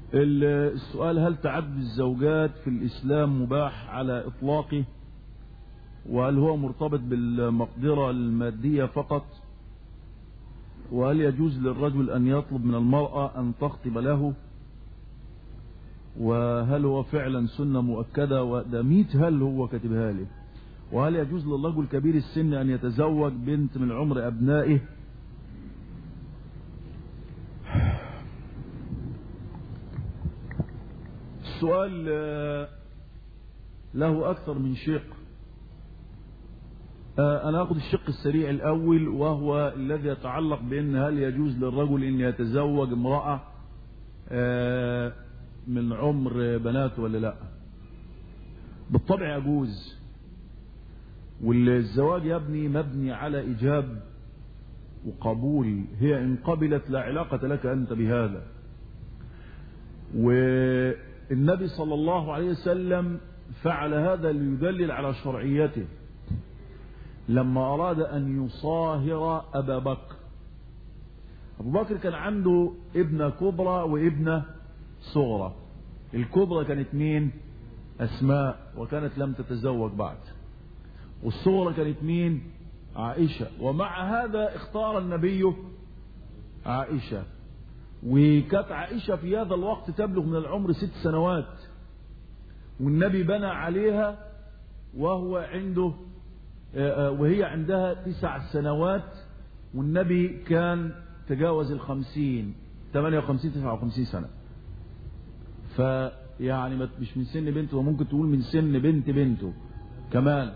السؤال هل تعدد الزوجات في الإسلام مباح على إطلاقه وهل هو مرتبط بالمقدرة المادية فقط وهل يجوز للرجل أن يطلب من المرأة أن تخطب له وهل هو فعلا سنة مؤكدة وده ميت هل هو كاتبها لي وهل يجوز للرجل كبير السن أن يتزوج بنت من عمر أبنائه السؤال له أكثر من شق أنا أخذ الشق السريع الأول وهو الذي يتعلق بأن هل يجوز للرجل أن يتزوج امرأة من عمر بناته ولا لا بالطبع يجوز والزواج يا ابني مبني على إجاب وقبول هي إن قبلت لا علاقة لك أنت بهذا والنبي صلى الله عليه وسلم فعل هذا ليدلل على شرعيته لما أراد أن يصاهر أبا بكر أبو بكر كان عنده ابنة كبرى وابنة صغرى الكبرى كانت مين أسماء وكانت لم تتزوج بعد والصغرى كانت مين عائشة ومع هذا اختار النبي عائشة وكانت عائشة في هذا الوقت تبلغ من العمر ست سنوات والنبي بنى عليها وهو عنده وهي عندها تسع سنوات والنبي كان تجاوز الخمسين 58 59 سنة فيعني مش من سن بنته وممكن تقول من سن بنت بنته كمان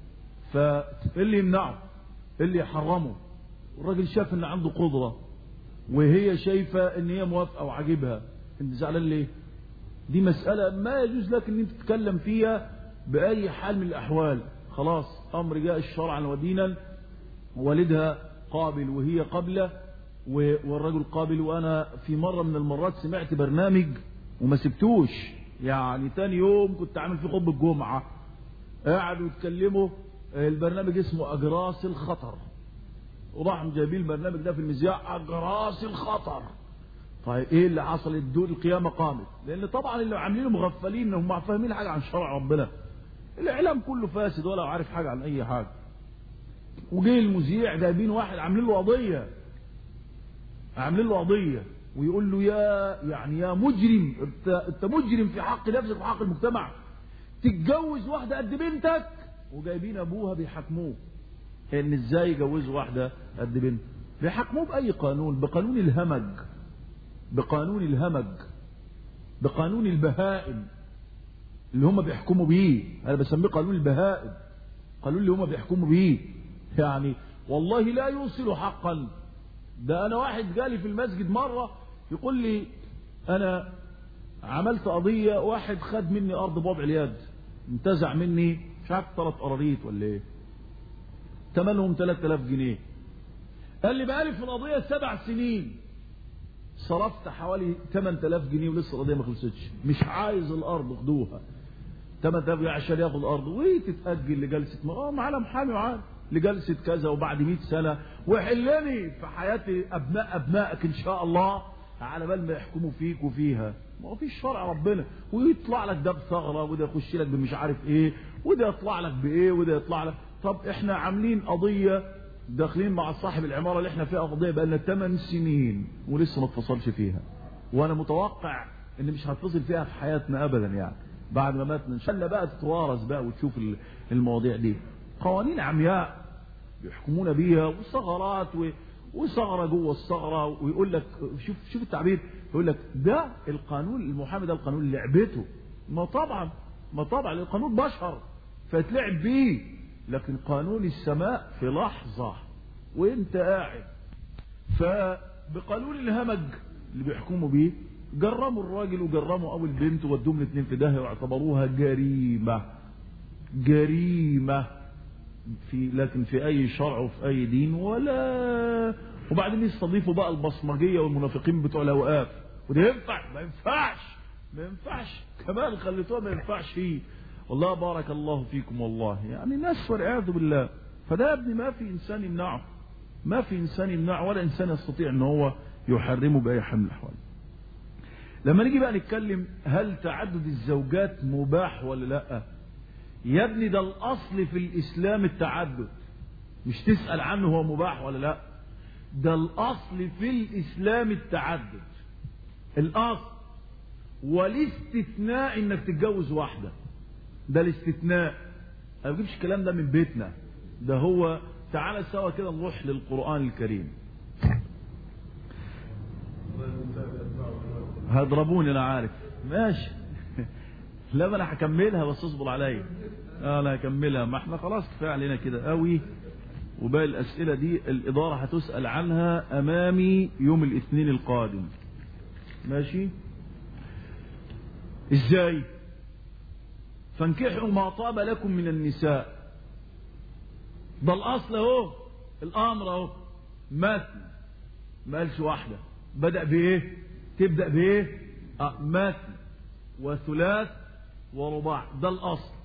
فاللي يمنعه اللي يحرمه الراجل شاف ان عنده قدرة وهي شايفة ان هي موافقة وعاجبها انت زعلان ليه دي مسألة ما يجوز لك ان انت تتكلم فيها بأي حال من الأحوال خلاص أمر جاء الشرعا ودينا والدها قابل وهي قبلة والرجل قابل وأنا في مرة من المرات سمعت برنامج وما سبتوش يعني تاني يوم كنت عامل فيه خطبة الجمعة قعدوا يتكلموا البرنامج اسمه أجراس الخطر وراحوا جايبين البرنامج ده في المذياع أجراس الخطر طيب ايه اللي حصل الدول القيامة قامت لان طبعا اللي عاملينه مغفلين انهم فاهمين حاجة عن شرع ربنا الاعلام كله فاسد ولا عارف حاجة عن اي حاجة وجه المذيع جايبين واحد عاملين له قضية عاملين له قضية ويقول له يا يعني يا مجرم انت, انت مجرم في حق نفسك وحق المجتمع تتجوز واحدة قد بنتك وجايبين ابوها بيحاكموه ان ازاي يجوزوا واحدة قد بنت بيحاكموه باي قانون بقانون الهمج بقانون الهمج بقانون البهائم اللي هم بيحكموا بيه انا بسميه قانون البهائم قانون اللي هم بيحكموا بيه يعني والله لا يوصل حقا ده انا واحد جالي في المسجد مرة يقول لي انا عملت قضية واحد خد مني ارض بوضع اليد انتزع مني مش عارف ثلاث قراريط ولا ايه ثمنهم 3000 جنيه قال لي بقالي في القضية سبع سنين صرفت حوالي 8000 جنيه ولسه القضيه ما خلصتش مش عايز الارض خدوها 8000 جنيه عشان ياخد الارض وتتاجل لجلسه اه معاه محامي وعاد لجلسه كذا وبعد 100 سنه وحلني في حياتي ابناء ابنائك ان شاء الله على بال ما يحكموا فيك وفيها ما هو فيش شرع ربنا ويطلع لك ده بثغره وده يخش لك بمش عارف ايه وده يطلع لك بايه وده يطلع لك طب احنا عاملين قضيه داخلين مع صاحب العمارة اللي احنا فيها قضية بقى لنا 8 سنين ولسه ما اتفصلش فيها وانا متوقع ان مش هتصل فيها في حياتنا ابدا يعني بعد ما ماتنا ان شاء الله بقى تتوارث بقى وتشوف المواضيع دي قوانين عمياء يحكمون بيها وثغرات و... وثغرة جوه الثغرة ويقول لك شوف شوف التعبير يقول لك ده القانون المحامي ده القانون لعبته ما طبعا ما طبعا القانون بشر فيتلعب بيه لكن قانون السماء في لحظة وانت قاعد فبقانون الهمج اللي بيحكموا بيه جرموا الراجل وجرموا اول بنت ودوهم الاثنين في داهيه واعتبروها جريمة جريمة في لكن في اي شرع وفي اي دين ولا وبعدين يستضيفوا بقى البصمجية والمنافقين بتوع الاوقاف وده ينفع ما ينفعش ما ينفعش كمان خليتوها ما ينفعش فيه والله بارك الله فيكم والله يعني ناس والعياذ بالله فده يا ابني ما في انسان يمنعه ما في انسان يمنعه ولا انسان يستطيع ان هو يحرمه باي حال من الاحوال لما نيجي بقى نتكلم هل تعدد الزوجات مباح ولا لا يا ابني ده الاصل في الاسلام التعدد مش تسأل عنه هو مباح ولا لا ده الاصل في الاسلام التعدد الاصل والاستثناء انك تتجوز واحدة ده الاستثناء انا ما بجيبش الكلام ده من بيتنا ده هو تعالى سوا كده نروح للقرآن الكريم هضربوني انا عارف ماشي لا ما انا هكملها بس اصبر عليا اه انا هكملها ما احنا خلاص كفايه علينا كده قوي وباقي الاسئله دي الاداره هتسال عنها امامي يوم الاثنين القادم ماشي ازاي فانكحوا ما طاب لكم من النساء ده الاصل اهو الامر اهو مثنى ما قالش واحده بدا بايه تبدا بايه اه مثنى وثلاث ورباع ده الاصل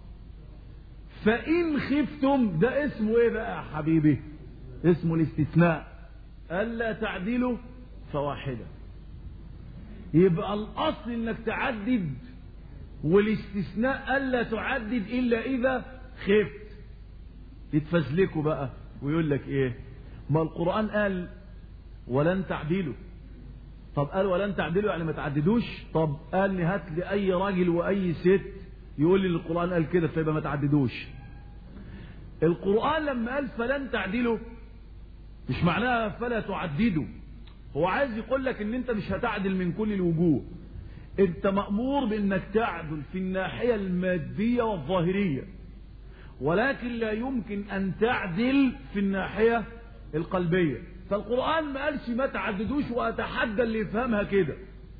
فان خفتم ده اسمه ايه بقى يا حبيبي اسمه الاستثناء الا تعدلوا فواحده يبقى الاصل انك تعدد والاستثناء الا تعدد الا اذا خفت يتفزلكوا بقى ويقول لك ايه ما القران قال ولن تعدلوا طب قال ولن تعدلوا يعني ما تعددوش طب قال لي هات لي اي راجل واي ست يقول لي القران قال كده فيبقى ما تعددوش القران لما قال فلن تعدلوا مش معناها فلا تعددوا هو عايز يقول لك ان انت مش هتعدل من كل الوجوه انت مأمور بانك تعدل في الناحية المادية والظاهرية ولكن لا يمكن ان تعدل في الناحية القلبية فالقرآن ما قالش ما تعددوش واتحدى اللي يفهمها كده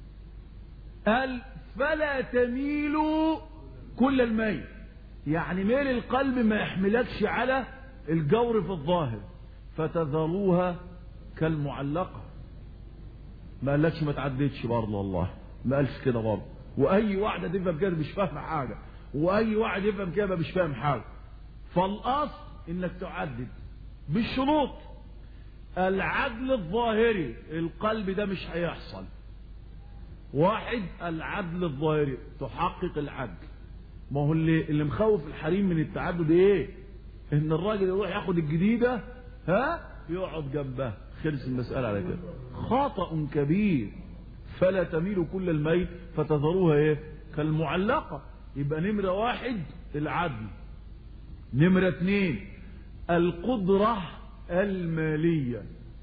قال فلا تميلوا كل الميل يعني ميل القلب ما يحملكش على الجور في الظاهر فتذروها كالمعلقة ما قالكش ما تعددش برضه والله ما قالش كده برضه واي واحده تفهم كده مش فاهمه حاجه واي واحد يفهم كده مش فاهم حاجه فالاصل انك تعدد بالشروط العدل الظاهري القلب ده مش هيحصل واحد العدل الظاهري تحقق العدل ما هو اللي اللي مخوف الحريم من التعدد ايه ان الراجل يروح ياخد الجديده ها يقعد جنبها خلص المساله على كده خطا كبير فلا تميلوا كل الميل فتذروها ايه كالمعلقة يبقى نمرة واحد العدل نمرة اثنين القدرة المالية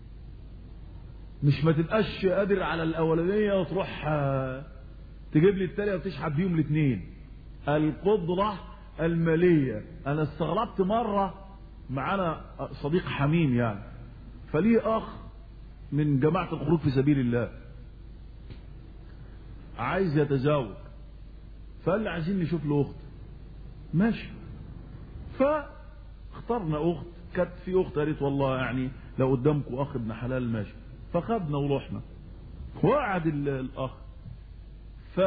مش ما تبقاش قادر على الاولانية وتروح تجيب لي التانية وتشحب بيهم الاثنين القدرة المالية انا استغربت مرة معانا صديق حميم يعني فليه اخ من جماعة الخروج في سبيل الله عايز يتزوج فقال لي عايزين نشوف له اخت ماشي فاخترنا اخت كانت في اخت قالت والله يعني لو قدامكم اخ ابن حلال ماشي فخدنا ورحنا وقعد الاخ ف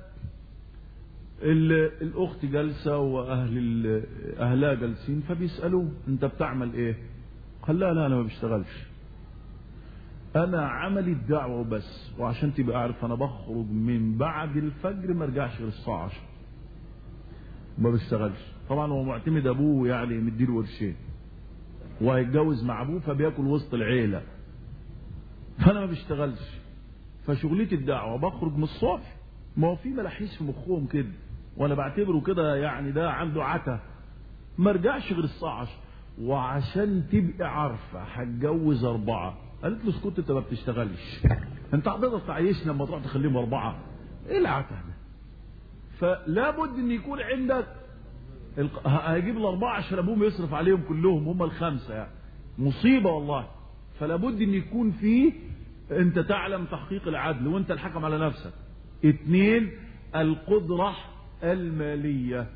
الاخت جالسه واهل اهلها جالسين فبيسالوه انت بتعمل ايه قال لا لا انا ما بشتغلش انا عملي الدعوة بس وعشان تبقى عارف انا بخرج من بعد الفجر ما ارجعش غير الساعة 10 ما بشتغلش طبعا هو معتمد ابوه يعني مديله قرشين وهيتجوز مع ابوه فبياكل وسط العيلة فانا ما بشتغلش فشغلتي الدعوة بخرج من الصبح ما هو في ملاحيس في مخهم كده وانا بعتبره كده يعني ده عنده عتا ما ارجعش غير الساعة 10 وعشان تبقى عارفة هتجوز أربعة قالت له اسكت انت ما بتشتغلش انت هتقدر تعيشنا لما تروح تخليهم اربعه ايه العته ده فلا بد ان يكون عندك الق... هيجيب الاربعه عشان ابوهم يصرف عليهم كلهم هم الخمسه يعني مصيبه والله فلا بد ان يكون في انت تعلم تحقيق العدل وانت الحكم على نفسك اثنين القدره الماليه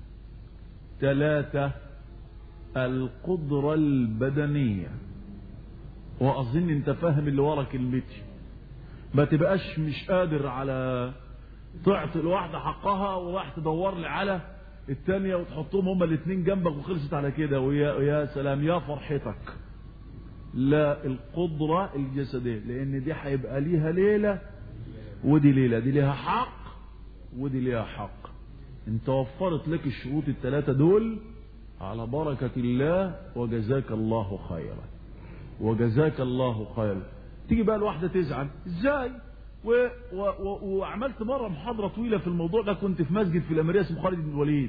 ثلاثه القدره البدنيه واظن انت فاهم اللي ورا كلمتي ما تبقاش مش قادر على تعطي الواحدة حقها وراح تدور لي على التانية وتحطهم هما الاثنين جنبك وخلصت على كده ويا يا سلام يا فرحتك لا القدرة الجسدية لان دي هيبقى ليها ليلة ودي ليلة دي ليها حق ودي ليها حق انت وفرت لك الشروط الثلاثة دول على بركة الله وجزاك الله خيرا وجزاك الله خيرا تيجي بقى الواحدة تزعل ازاي و... و... و... وعملت مرة محاضرة طويلة في الموضوع ده كنت في مسجد في الأميرية اسمه خالد بن الوليد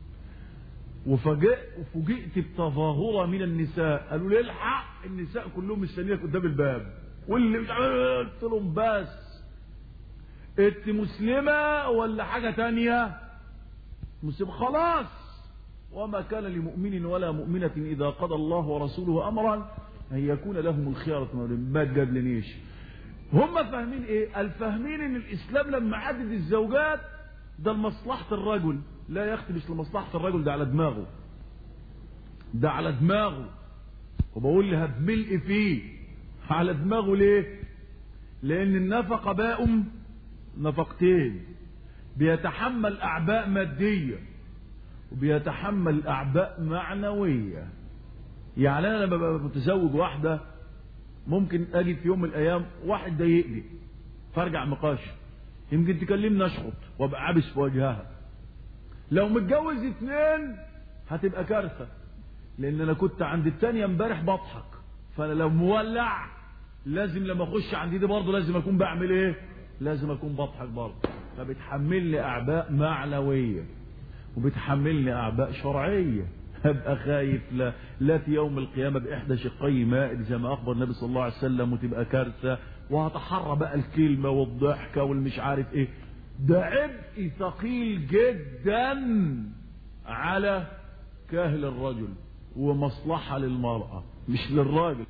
وفجأت وفوجئت بتظاهرة من النساء قالوا لي الحق النساء كلهم مستنيينك قدام الباب واللي مش عارف قلت لهم بس انت مسلمة ولا حاجة تانية مسلم خلاص وما كان لمؤمن ولا مؤمنة إذا قضى الله ورسوله أمرا أن يكون لهم الخيارة ما تجادلنيش هم فاهمين ايه الفاهمين ان الاسلام لما عدد الزوجات ده لمصلحة الرجل لا يا اختي مش لمصلحة الرجل ده على دماغه ده على دماغه وبقول لها بملء فيه على دماغه ليه لان النفقة باء نفقتين بيتحمل اعباء مادية وبيتحمل اعباء معنوية يعني انا لما ببقى متزوج واحدة ممكن اجي في يوم من الايام واحد ضايقني فارجع نقاش يمكن تكلمني اشخط وابقى عابس في وجهها لو متجوز اتنين هتبقى كارثه لان انا كنت عند التانية امبارح بضحك فانا لو مولع لازم لما اخش عند دي برضه لازم اكون بعمل ايه لازم اكون بضحك برضه فبتحملني اعباء معنويه وبتحملني اعباء شرعيه هبقى خايف لا, لا في يوم القيامة بإحدى شقي ماء زي ما أخبر النبي صلى الله عليه وسلم وتبقى كارثة وهتحرى بقى الكلمة والضحكة والمش عارف إيه ده عبء ثقيل جدا على كاهل الرجل ومصلحة للمرأة مش للراجل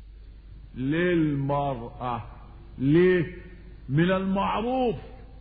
للمرأة ليه من المعروف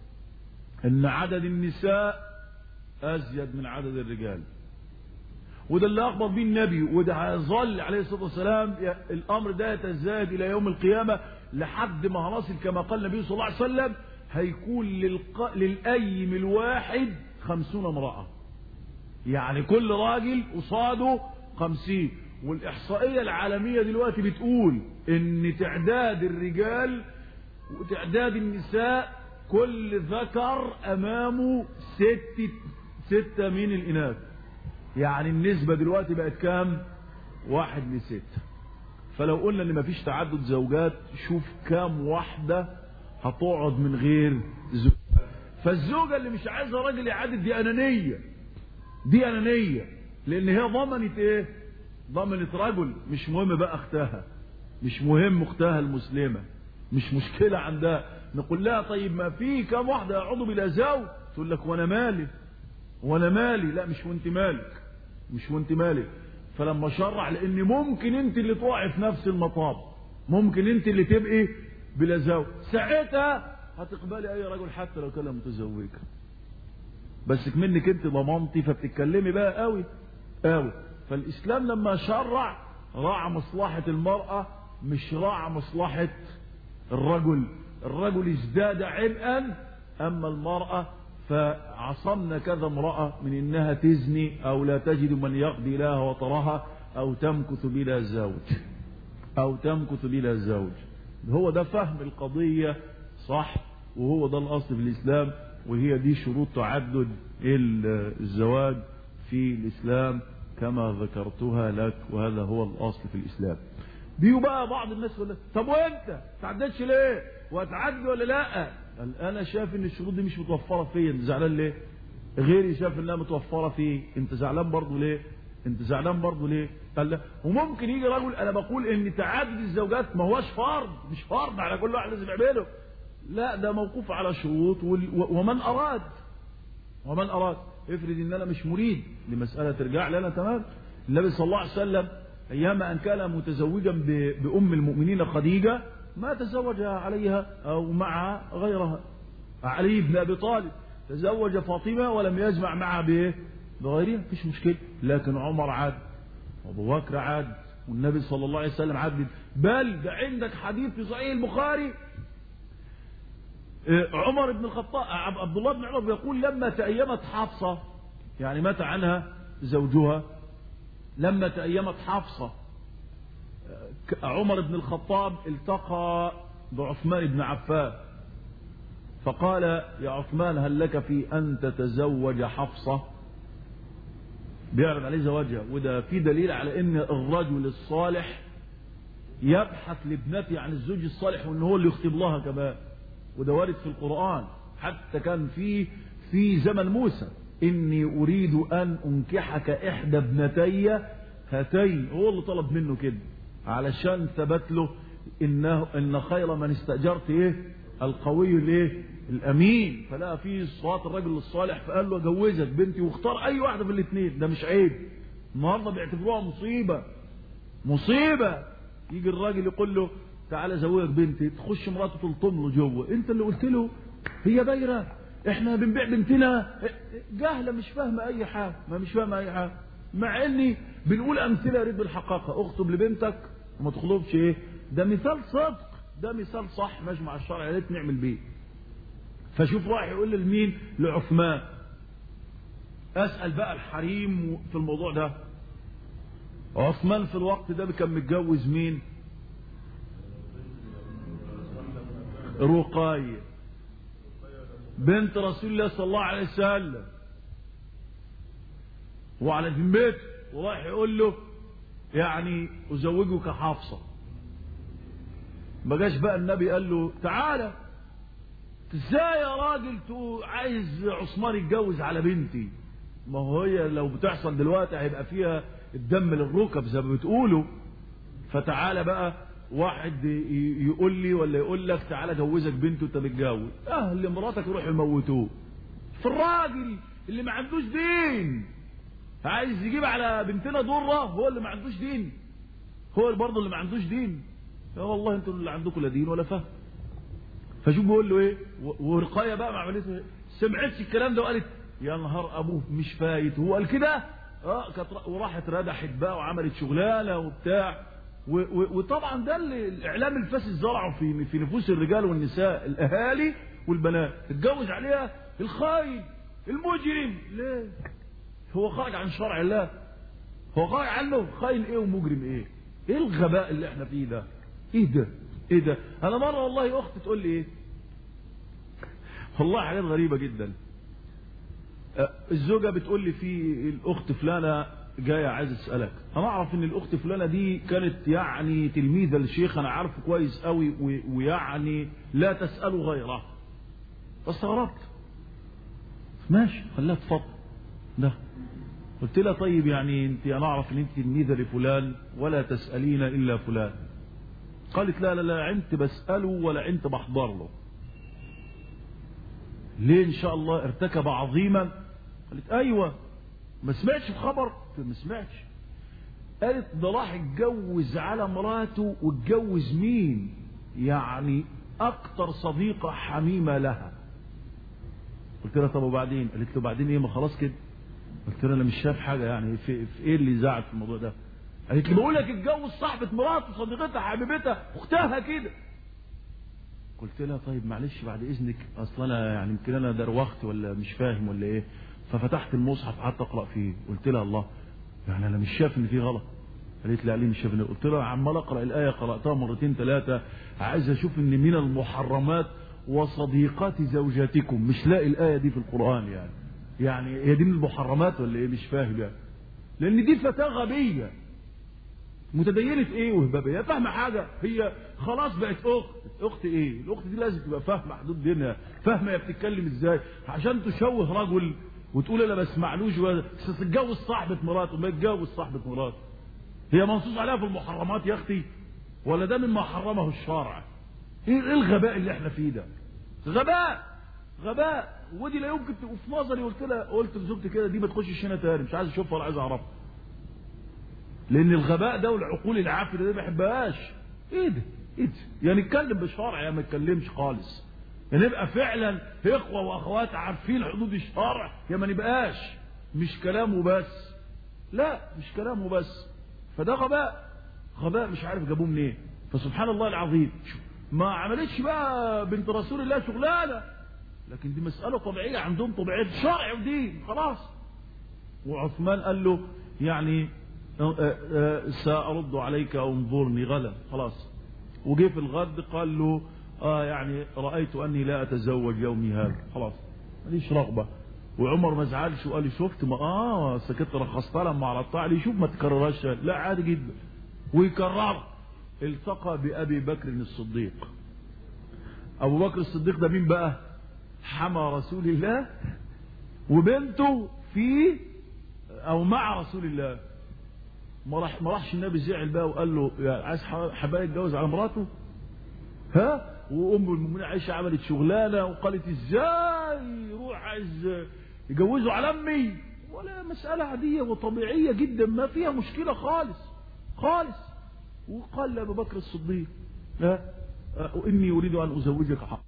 ان عدد النساء ازيد من عدد الرجال وده اللي اخبر به النبي وده هيظل عليه الصلاه والسلام الامر ده يتزايد الى يوم القيامه لحد ما هنصل كما قال النبي صلى الله عليه وسلم هيكون للق... للايم الواحد خمسون امراه يعني كل راجل قصاده خمسين والاحصائيه العالميه دلوقتي بتقول ان تعداد الرجال وتعداد النساء كل ذكر امامه ست ستة من الاناث يعني النسبة دلوقتي بقت كام واحد لستة فلو قلنا ان مفيش تعدد زوجات شوف كام واحدة هتقعد من غير زوج فالزوجة اللي مش عايزة راجل يعدد دي انانية دي انانية لان هي ضمنت ايه ضمنت رجل مش مهم بقى اختها مش مهم اختها المسلمة مش مشكلة عندها نقول لها طيب ما في كام واحدة يقعدوا بلا زوج تقول لك وانا مالي وانا مالي لا مش وانت مالك مش وانت مالك فلما شرع لان ممكن انت اللي تقعي في نفس المطاب ممكن انت اللي تبقي بلا زوج ساعتها هتقبلي اي رجل حتى لو كان متزوجه بس منك انت ضمنتي فبتتكلمي بقى قوي قوي فالاسلام لما شرع راعى مصلحة المرأة مش راعى مصلحة الرجل الرجل ازداد عبئا اما المرأة فعصمنا كذا امرأة من انها تزني او لا تجد من يقضي لها وطرها او تمكث بلا زوج او تمكث بلا زوج هو ده فهم القضية صح وهو ده الاصل في الاسلام وهي دي شروط تعدد الزواج في الاسلام كما ذكرتها لك وهذا هو الاصل في الاسلام بيجوا بقى بعض الناس يقول لك طب وانت تعددش ليه وهتعدي ولا لا قال انا شايف ان الشروط دي مش متوفره فيا انت زعلان ليه غيري شاف انها متوفره فيه انت زعلان برضه ليه انت زعلان برضه ليه قال لا وممكن يجي رجل انا بقول ان تعدد الزوجات ما هوش فرض مش فرض على كل واحد لازم يعمله لا ده موقوف على شروط ومن اراد ومن اراد افرض ان انا مش مريد لمساله ترجع لي انا تمام النبي صلى الله عليه وسلم ايام ان كان متزوجا بام المؤمنين خديجه ما تزوج عليها او مع غيرها علي بن ابي طالب تزوج فاطمه ولم يجمع معها بايه بغيرها مفيش مشكله لكن عمر عاد وابو بكر عاد والنبي صلى الله عليه وسلم عاد بل ده عندك حديث في صحيح البخاري عمر بن الخطاب عبد الله بن عمر بيقول لما تأيمت حفصة يعني مات عنها زوجها لما تأيمت حفصة عمر بن الخطاب التقى بعثمان بن عفان فقال يا عثمان هل لك في أن تتزوج حفصة بيعرض عليه زواجها وده في دليل على ان الرجل الصالح يبحث لابنته عن الزوج الصالح وان هو اللي يخطب لها كمان وده وارد في القرآن حتى كان في في زمن موسى إني أريد أن أنكحك إحدى ابنتي هاتين هو اللي طلب منه كده علشان ثبت له إنه إن خير من استأجرت إيه القوي الإيه الأمين فلا في صوت الرجل الصالح فقال له أجوزك بنتي واختار أي واحدة في الاثنين ده مش عيب النهارده بيعتبروها مصيبة مصيبة يجي الراجل يقول له تعالى زوجك بنتي تخش مراته تلطم له جوه انت اللي قلت له هي بايره احنا بنبيع بنتنا جاهله مش فاهمه اي حاجه ما مش فاهمه اي حاجه مع اني بنقول امثله ريد بالحقاقه اخطب لبنتك وما تخطبش ايه ده مثال صدق ده مثال صح مجمع الشرع يا ريت نعمل بيه فشوف راح يقول لمين لعثمان اسال بقى الحريم في الموضوع ده عثمان في الوقت ده كان متجوز مين رقاية بنت رسول الله صلى الله عليه وسلم وعلى ذمته وراح يقول له يعني أزوجك حافظة ما جاش بقى النبي قال له تعالى ازاي يا راجل تو عايز عثمان يتجوز على بنتي ما هو هي لو بتحصل دلوقتي هيبقى فيها الدم للركب زي ما بتقولوا فتعالى بقى واحد يقول لي ولا يقول لك تعالى جوزك بنته انت متجوز اهل مراتك يروحوا يموتوه في الراجل اللي ما عندوش دين عايز يجيب على بنتنا ضره هو اللي ما عندوش دين هو برضه اللي ما عندوش دين يا والله انتوا اللي عندكم لا دين ولا فهم فشوف بيقول له ايه ورقايه بقى ما عملتش سمعتش الكلام ده وقالت يا نهار ابوه مش فايت هو قال كده اه كانت وراحت ردحت بقى وعملت شغلانه وبتاع وطبعا ده اللي الاعلام الفاسد زرعه في في نفوس الرجال والنساء الاهالي والبنات تتجوز عليها الخاين المجرم ليه هو خارج عن شرع الله هو خارج عنه خاين ايه ومجرم ايه ايه الغباء اللي احنا فيه ده ايه ده ايه ده انا مره والله اختي تقول لي ايه والله حاجات غريبه جدا الزوجه بتقول لي في الاخت فلانه جايه عايز اسالك انا اعرف ان الاخت فلانه دي كانت يعني تلميذه للشيخ انا عارفه كويس قوي ويعني لا تساله غيره فاستغربت ماشي خليها تفضل ده قلت لها طيب يعني انت انا اعرف ان انت تلميذه لفلان ولا تسالين الا فلان قالت لا لا لا عنت بساله ولا عنت بحضر له ليه ان شاء الله ارتكب عظيما قالت ايوه ما سمعتش الخبر ما سمعتش قالت ده راح اتجوز على مراته واتجوز مين يعني اكتر صديقة حميمة لها قلت لها طب وبعدين قالت له بعدين ايه ما خلاص كده قلت لها انا مش شايف حاجة يعني في, في ايه اللي زعل في الموضوع ده قالت لي بقول لك اتجوز صاحبة مراته صديقتها حبيبتها اختها كده قلت لها طيب معلش بعد اذنك اصل انا يعني يمكن انا دروخت ولا مش فاهم ولا ايه ففتحت المصحف قعدت اقرا فيه قلت لها الله يعني انا مش شايف ان في غلط قالت لي ليه مش شايف ان قلت لها عمال اقرا الايه قراتها مرتين ثلاثه عايز اشوف ان من المحرمات وصديقات زوجاتكم مش لاقي الايه دي في القران يعني يعني هي دي من المحرمات ولا ايه مش فاهم يعني لان دي فتاه غبيه متدينة ايه وهبابية فاهمة حاجة هي خلاص بقت اخت اخت ايه الاخت دي لازم تبقى فاهمة حدود دينها فاهمة هي بتتكلم ازاي عشان تشوه رجل وتقول انا ما اسمعلوش تتجوز صاحبة مراته ما يتجوز صاحبة مراته هي منصوص عليها في المحرمات يا اختي ولا ده مما حرمه الشرع ايه الغباء اللي احنا فيه ده غباء غباء ودي لا يمكن وفي نظري قلت لها قلت لزوجتي كده دي ما تخشش هنا تاني مش عايز اشوفها ولا عايز اعرفها لان الغباء ده والعقول العافيه دي ما بحبهاش ايه ده ايه ده يعني نتكلم بالشرع يا ما نتكلمش خالص يا يعني نبقى فعلا اخوه واخوات عارفين حدود الشرع يا ما نبقاش مش كلام وبس لا مش كلام وبس فده غباء غباء مش عارف جابوه منين إيه. فسبحان الله العظيم ما عملتش بقى بنت رسول الله شغلانه لكن دي مساله طبيعيه عندهم طبيعيه شرع ودين خلاص وعثمان قال له يعني سأرد عليك أو انظرني غدا خلاص وجه في الغد قال له اه يعني رايت اني لا اتزوج يومي هذا خلاص ماليش رغبه وعمر ما زعلش وقال لي شفت ما اه سكت رخصت لما عرضتها عليه شوف ما تكررهاش لا عادي جدا ويكرر التقى بابي بكر الصديق ابو بكر الصديق ده مين بقى حمى رسول الله وبنته في او مع رسول الله ما راح ما راحش النبي زعل بقى وقال له يا عايز حبايب يتجوز على مراته ها وام المؤمنين عائشه عملت شغلانه وقالت ازاي يروح عايز يجوزه على امي ولا مساله عاديه وطبيعيه جدا ما فيها مشكله خالص خالص وقال لابو بكر الصديق ها اني اريد ان ازوجك حق